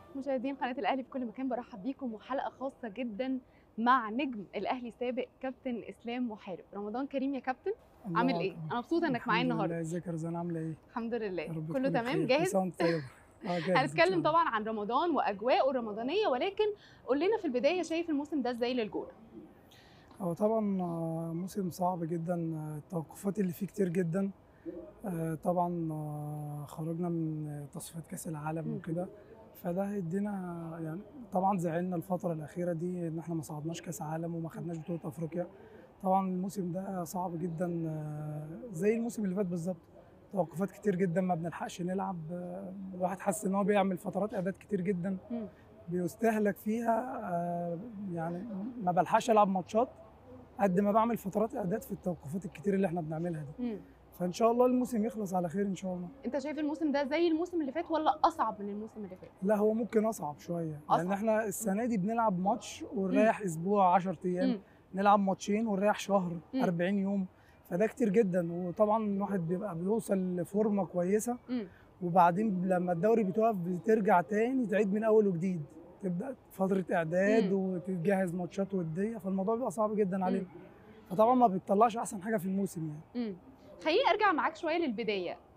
مشاهدين قناه الاهلي في كل مكان برحب بيكم وحلقه خاصه جدا مع نجم الاهلي سابق كابتن اسلام محارب رمضان كريم يا كابتن الله عامل ايه أكبر. انا مبسوطه انك معايا الحمد النهارده لله ازيك يا رزان عامله ايه؟ الحمد يا لله رب كله تكوني تمام بخير. كل جاهز سنة وأنت طيبة اه جاهز إن شاء هنتكلم الله. طبعا عن رمضان واجواءه الرمضانيه ولكن قول لنا في البدايه شايف الموسم ده ازاي للجونه هو طبعا آه، موسم صعب جدا آه، التوقفات اللي فيه كتير جدا آه، طبعا آه، خرجنا من آه، تصفيات كاس العالم مم. وكده فده هيدينا يعني طبعا زعلنا الفترة الأخيرة دي إن احنا ما صعدناش كاس عالم وما خدناش بطولة أفريقيا طبعا الموسم ده صعب جدا آه، زي الموسم اللي فات بالظبط توقفات كتير جدا ما بنلحقش نلعب آه، الواحد حاسس ان هو بيعمل فترات اعداد كتير جدا مم. بيستهلك فيها آه، يعني ما بلحقش العب ماتشات قد ما بعمل فترات اعداد في التوقفات الكتير اللي احنا بنعملها دي مم. فان شاء الله الموسم يخلص على خير ان شاء الله انت شايف الموسم ده زي الموسم اللي فات ولا اصعب من الموسم اللي فات لا هو ممكن اصعب شويه أصعب. لان احنا السنه دي بنلعب ماتش ونريح اسبوع 10 ايام مم. نلعب ماتشين ونريح شهر مم. 40 يوم فده كتير جدا وطبعا الواحد بيبقى بيوصل لفورمه كويسه مم. وبعدين لما الدوري بيتوقف بترجع تاني تعيد من اول وجديد تبدا فتره اعداد مم. وتجهز ماتشات وديه فالموضوع بيبقى صعب جدا علينا مم. فطبعا ما بتطلعش احسن حاجه في الموسم يعني مم. خليني ارجع معاك شويه للبدايه